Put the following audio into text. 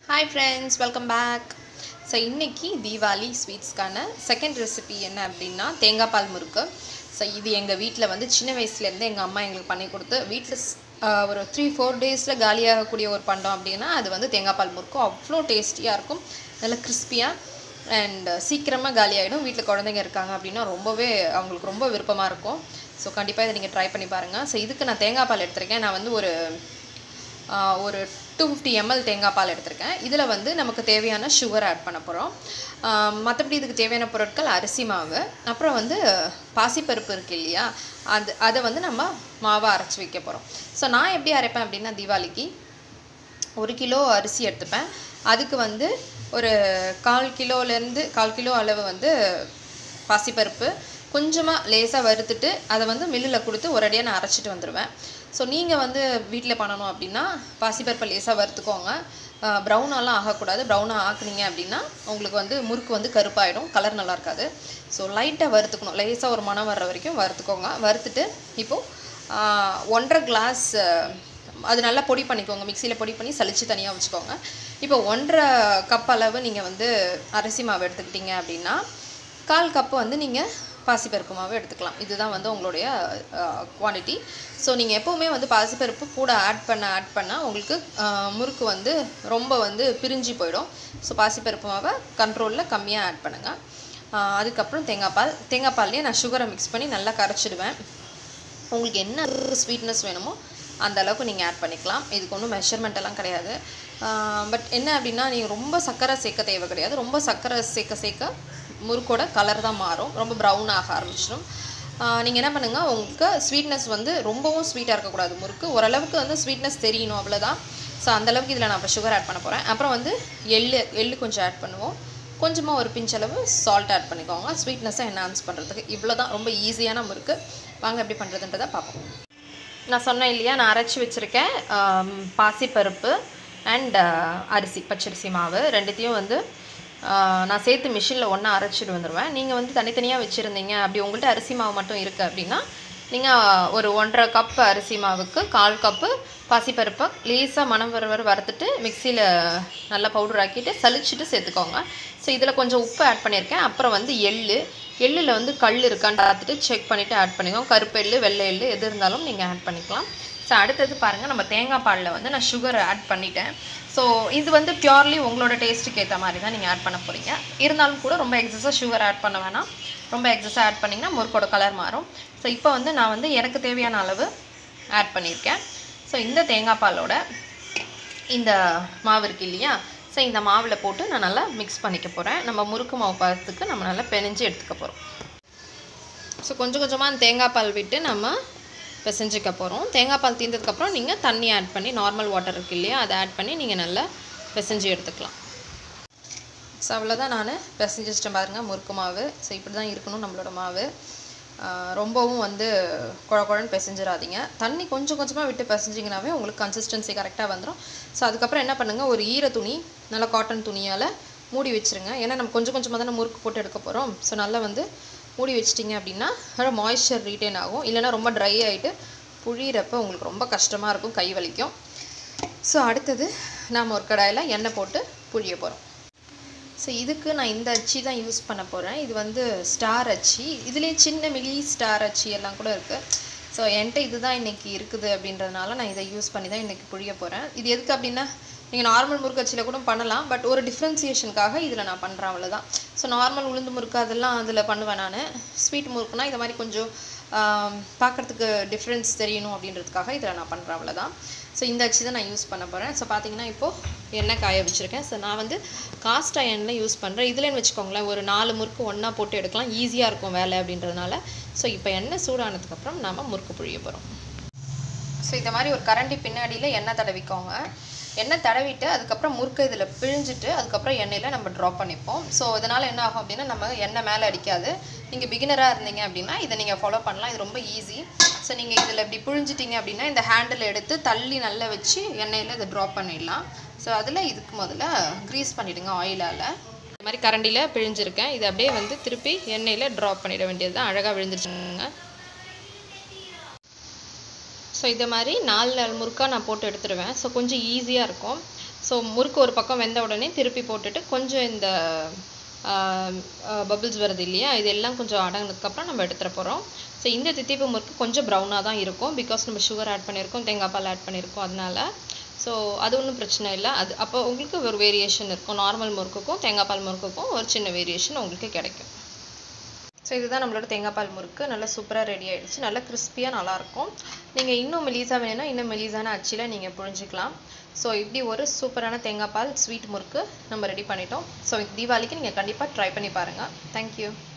hi friends welcome back so இன்னைக்கு Deepavali ஸ்வீட்ஸ்க்கான second recipe என்ன அப்படின்னா தேங்காய் பால் முறுக்கு ஸோ இது எங்கள் வீட்டில் வந்து சின்ன வயசுலேருந்து எங்கள் அம்மா எங்களுக்கு பண்ணி கொடுத்து வீட்டில் ஒரு த்ரீ ஃபோர் டேஸில் காலியாகக்கூடிய ஒரு பண்டம் அப்படின்னா அது வந்து தேங்காய் பால் முறுக்கு அவ்வளோ டேஸ்டியாக இருக்கும் நல்ல கிறிஸ்பியாக அண்ட் சீக்கிரமாக காலியாகிடும் வீட்டில் குழந்தைங்க இருக்காங்க அப்படின்னா ரொம்பவே அவங்களுக்கு ரொம்ப விருப்பமாக இருக்கும் ஸோ கண்டிப்பாக இதை நீங்கள் ட்ரை பண்ணி பாருங்கள் ஸோ இதுக்கு நான் தேங்காய் பால் எடுத்திருக்கேன் நான் வந்து ஒரு ஆஹ் ஒரு டூ ஃபிஃப்டி எம்எல் தேங்காய் பால் எடுத்திருக்கேன் இதில் வந்து நமக்கு தேவையான சுகர் ஆட் பண்ண போகிறோம் மற்றபடி இதுக்கு தேவையான பொருட்கள் அரிசி மாவு அப்புறம் வந்து பாசிப்பருப்பு இருக்கு இல்லையா அது அதை வந்து நம்ம மாவை அரைச்சி வைக்க போகிறோம் ஸோ நான் எப்படி அரைப்பேன் அப்படின்னா தீபாவளிக்கு ஒரு கிலோ அரிசி எடுத்துப்பேன் அதுக்கு வந்து ஒரு கால் கிலோலேருந்து கால் கிலோ அளவு வந்து பாசிப்பருப்பு கொஞ்சமாக லேசாக வறுத்துட்டு அதை வந்து மில்லில் கொடுத்து ஒரேடியாக நான் அரைச்சிட்டு வந்துடுவேன் ஸோ நீங்கள் வந்து வீட்டில் பண்ணணும் அப்படின்னா பாசிப்பருப்பை லேசாக வறுத்துக்கோங்க ப்ரௌனாலாம் ஆகக்கூடாது ப்ரௌனாக ஆக்குனீங்க அப்படின்னா உங்களுக்கு வந்து முறுக்கு வந்து கருப்பாயிடும் கலர் நல்லா இருக்காது ஸோ லைட்டாக வறுத்துக்கணும் லேசாக ஒரு மணம் வர்ற வரைக்கும் வறுத்துக்கோங்க வறுத்துட்டு இப்போது ஒன்றரை கிளாஸ் அது நல்லா பொடி பண்ணிக்கோங்க மிக்சியில் பொடி பண்ணி சலிச்சு தனியாக வச்சுக்கோங்க இப்போ ஒன்றரை கப் அளவு நீங்கள் வந்து அரிசி மாவு எடுத்துக்கிட்டீங்க அப்படின்னா கால் கப்பு வந்து நீங்கள் பாசிப்பருப்பு மாவு எடுத்துக்கலாம் இதுதான் வந்து உங்களுடைய குவான்டிட்டி ஸோ நீங்கள் எப்போவுமே வந்து பாசிப்பருப்பு கூட ஆட் பண்ண ஆட் பண்ணால் உங்களுக்கு ஆஹ், முறுக்கு வந்து ரொம்ப வந்து பிரிஞ்சு போயிடும் ஸோ பாசிப்பருப்பு மாவை கண்ட்ரோலில் கம்மியாக ஆட் பண்ணுங்கள் ஆஹ், அதுக்கப்புறம் தேங்காய் பால் தேங்காய் பால்லையே நான் சுகரை மிக்ஸ் பண்ணி நல்லா கரைச்சிடுவேன் உங்களுக்கு என்ன ஸ்வீட்னஸ் வேணுமோ அந்த அளவுக்கு நீங்கள் ஆட் பண்ணிக்கலாம் இதுக்கு ஒன்றும் மெஷர்மெண்ட் எல்லாம் கிடையாது பட் என்ன அப்படின்னா நீங்கள் ரொம்ப சர்க்கரை சேர்க்க தேவை கிடையாது ரொம்ப சர்க்கரை சேர்க்க சேர்க்க முறுக்கோட கலர் தான் மாறும் ரொம்ப ப்ரௌன் ஆக ஆரம்பிச்சிடும் நீங்கள் என்ன பண்ணுங்கள் உங்களுக்கு ஸ்வீட்னஸ் வந்து ரொம்பவும் ஸ்வீட்டாக இருக்கக்கூடாது முறுக்கு ஓரளவுக்கு வந்து ஸ்வீட்னஸ் தெரியணும் அவ்வளோதான் ஸோ அந்தளவுக்கு இதில் நான் இப்போ சுகர் ஆட் பண்ண போகிறேன் அப்புறம் வந்து எள்ளு எள்ளு கொஞ்சம் ஆட் பண்ணுவோம் கொஞ்சமாக ஒரு பிஞ்ச் அளவு சால்ட் ஆட் பண்ணிக்கோங்க ஸ்வீட்னஸை என்ஹான்ஸ் பண்ணுறதுக்கு இவ்வளோ தான் ரொம்ப ஈஸியான முறுக்கு வாங்க எப்படி பண்ணுறதுன்றதை பார்ப்போம் நான் சொன்னேன் இல்லையா நான் அரைச்சி வச்சுருக்கேன் பாசிப்பருப்பு அண்ட் அரிசி பச்சரிசி மாவு ரெண்டுத்தையும் வந்து ஆஹ், நான் சேர்த்து மிஷினில் ஒன்றா அரைச்சிட்டு வந்துடுவேன் நீங்கள் வந்து தனித்தனியாக வச்சுருந்தீங்க அப்படி உங்கள்கிட்ட அரிசி மாவு மட்டும் இருக்குது அப்படின்னா நீங்கள் ஒரு ஒன்றரை கப் அரிசி மாவுக்கு கால் கப்பு பாசிப்பருப்பை லேசாக மணம் வர வர வறுத்துட்டு மிக்சியில் நல்லா பவுடர் ஆக்கிட்டு சலிச்சுட்டு சேர்த்துக்கோங்க ஸோ இதில் கொஞ்சம் உப்பு ஆட் பண்ணியிருக்கேன் அப்புறம் வந்து எள்ளு எள்ளில் வந்து கல் இருக்கான்னு பார்த்துட்டு செக் பண்ணிவிட்டு ஆட் பண்ணிக்கோங்க கருப்பு எள்ளு வெள்ளை எள்ளு எது இருந்தாலும் நீங்கள் ஆட் பண்ணிக்கலாம் ஸோ அடுத்தது பாருங்கள் நம்ம தேங்காய் பாலில் வந்து நான் சுகர் ஆட் பண்ணிட்டேன் ஸோ இது வந்து பியூர்லி உங்களோட டேஸ்ட்டுக்கு ஏற்ற மாதிரி தான் நீங்கள் ஆட் பண்ண போகிறீங்க இருந்தாலும் கூட ரொம்ப எக்ஸஸாக சுகர் ஆட் பண்ண வேணாம் ரொம்ப எக்ஸஸாக ஆட் பண்ணிங்கன்னா முறுக்கோட கலர் மாறும் ஸோ இப்போ வந்து நான் வந்து எனக்கு தேவையான அளவு ஆட் பண்ணியிருக்கேன் ஸோ இந்த தேங்காய் பாலோட இந்த மாவு இருக்கு இல்லையா ஸோ இந்த மாவில் போட்டு நான் நல்லா மிக்ஸ் பண்ணிக்க போகிறேன் நம்ம முறுக்கு மாவு பதத்துக்கு நம்ம நல்லா பெனஞ்சு எடுத்துக்க போகிறோம் ஸோ கொஞ்சம் கொஞ்சமாக அந்த தேங்காய் பால் விட்டு நம்ம பிசைஞ்சிக்க போகிறோம் தேங்காய் பால் தீர்ந்ததுக்கப்புறம் நீங்கள் தண்ணி ஆட் பண்ணி நார்மல் வாட்டர் இருக்கு இல்லையா அதை ஆட் பண்ணி நீங்கள் நல்லா பிசைஞ்சு எடுத்துக்கலாம் ஸோ அவ்வளோதான் நான் பிசைஞ்சு வச்சிட்டேன் பாருங்கள் முறுக்கு மாவு ஸோ இப்படி தான் இருக்கணும் நம்மளோட மாவு ஆஹ் ரொம்பவும் வந்து குழ குழன்னு பிசைஞ்சிடாதீங்க தண்ணி கொஞ்சம் கொஞ்சமாக விட்டு பிசைஞ்சிங்கனாவே உங்களுக்கு கன்சிஸ்டன்சி கரெக்டாக வந்துடும் ஸோ அதுக்கப்புறம் என்ன பண்ணுங்கள் ஒரு ஈர துணி நல்லா காட்டன் துணியால் மூடி வச்சிருங்க ஏன்னா நம்ம கொஞ்சம் கொஞ்சமாக தானே முறுக்கு போட்டு எடுக்க போகிறோம் ஸோ நல்லா வந்து மூடி வச்சிட்டிங்க அப்படின்னா நல்லா மாய்ஸ்சர் ரீட்டைன் ஆகும் இல்லைன்னா ரொம்ப ட்ரை ஆகிட்டு புழியிறப்ப உங்களுக்கு ரொம்ப கஷ்டமாக இருக்கும் கை வலிக்கும் ஸோ அடுத்தது நாம் ஒரு கடாயில் எண்ணெய் போட்டு புழிய போகிறோம் ஸோ இதுக்கு நான் இந்த அச்சி தான் யூஸ் பண்ண போகிறேன் இது வந்து ஸ்டார் அச்சி இதுலேயே சின்ன மிலி ஸ்டார் அச்சி எல்லாம் கூட இருக்குது ஸோ என்கிட்ட இதுதான் இன்றைக்கி இருக்குது அப்படின்றதுனால நான் இதை யூஸ் பண்ணி தான் இன்றைக்கி புழிய போகிறேன் இது எதுக்கு அப்படின்னா நீங்கள் நார்மல் முறுக்கு அச்சியில் கூட பண்ணலாம் பட் ஒரு டிஃப்ரென்சியேஷனுக்காக இதில் நான் பண்ணுறேன் அவ்வளோதான் ஸோ நார்மல் உளுந்து முறுக்கு அதெல்லாம் அதில் பண்ணுவேன் நான் ஸ்வீட் முறுக்குனா இந்த மாதிரி கொஞ்சம் பார்க்குறதுக்கு டிஃப்ரென்ஸ் தெரியணும் அப்படின்றதுக்காக இதில் நான் பண்ணுறேன் அவ்வளோதான் ஸோ இந்த அச்சு தான் நான் யூஸ் பண்ண போகிறேன் ஸோ பார்த்தீங்கன்னா இப்போது எண்ணெய் காய வச்சுருக்கேன் ஸோ நான் வந்து காஸ்ட் அயனில் யூஸ் பண்ணுறேன் இதுலன்னு வச்சுக்கோங்களேன் ஒரு நாலு முறுக்கு ஒன்றா போட்டு எடுக்கலாம் ஈஸியாக இருக்கும் வேலை அப்படின்றதுனால ஸோ இப்போ எண்ணெய் சூடானதுக்கப்புறம் நாம் முறுக்கு புழிய போகிறோம் ஸோ இந்த மாதிரி ஒரு கரண்டி பின்னாடியில் எண்ணெய் தடவிக்கோங்க எண்ணெய் தடவிட்டு அதுக்கப்புறம் முறுக்கு இதில் பிழிஞ்சிட்டு அதுக்கப்புறம் எண்ணெயில் நம்ம ட்ராப் பண்ணிப்போம் ஸோ இதனால் என்ன ஆகும் அப்படின்னா நம்ம எண்ணெய் மேலே அடிக்காது நீங்கள் பிகினராக இருந்தீங்க அப்படின்னா இதை நீங்கள் ஃபாலோ பண்ணலாம் இது ரொம்ப ஈஸி ஸோ நீங்கள் இதில் இப்படி புழிஞ்சிட்டிங்க அப்படின்னா இந்த ஹேண்டில் எடுத்து தள்ளி நல்லா வச்சு எண்ணெயில் இதை ட்ராப் பண்ணிடலாம் ஸோ அதில் இதுக்கு முதல்ல க்ரீஸ் பண்ணிவிடுங்க ஆயிலால் இந்த மாதிரி கரண்டியில் பிழிஞ்சிருக்கேன் இதை அப்படியே வந்து திருப்பி எண்ணெயில் ட்ராப் பண்ணிட வேண்டியது தான் அழகாக விழுந்துருச்சுங்க ஸோ இதை மாதிரி நாலு நாலு முறுக்காக நான் போட்டு எடுத்துடுவேன் ஸோ கொஞ்சம் ஈஸியாக இருக்கும் ஸோ ஸோ முறுக்கு ஒரு பக்கம் வெந்த உடனே திருப்பி போட்டுட்டு கொஞ்சம் இந்த பபிள்ஸ் வருது இல்லையா இதெல்லாம் கொஞ்சம் அடங்கினதுக்கப்புறம் நம்ம எடுத்துட போகிறோம் ஸோ இந்த தித்திப்பு முறுக்கு கொஞ்சம் ப்ரௌனாக தான் இருக்கும் பிகாஸ் நம்ம சுகர் ஆட் பண்ணியிருக்கோம் தேங்காய் பால் ஆட் பண்ணியிருக்கோம் அதனால ஸோ அது ஒன்றும் பிரச்சனை இல்லை அது அப்போ உங்களுக்கு ஒரு வேரியேஷன் இருக்கும் நார்மல் முறுக்குக்கும் தேங்காய் பால் முறுக்குக்கும் ஒரு சின்ன வேரியேஷன் உங்களுக்கு கிடைக்கும் ஸோ இதுதான் நம்மளோட தேங்காய் பால் முறுக்கு நல்லா சூப்பராக ரெடி ஆயிடுச்சு நல்லா கிறிஸ்பியாக நல்லாயிருக்கும் நீங்கள் இன்னும் மெலிசா வேணும்னா இன்னும் மெலிசான அச்சில் நீங்கள் புழிஞ்சிக்கலாம் ஸோ இப்படி ஒரு சூப்பரான தேங்காய் பால் ஸ்வீட் முறுக்கு நம்ம ரெடி பண்ணிட்டோம் ஸோ தீபாவளிக்கு நீங்கள் கண்டிப்பாக ட்ரை பண்ணி பாருங்கள் தேங்க்யூ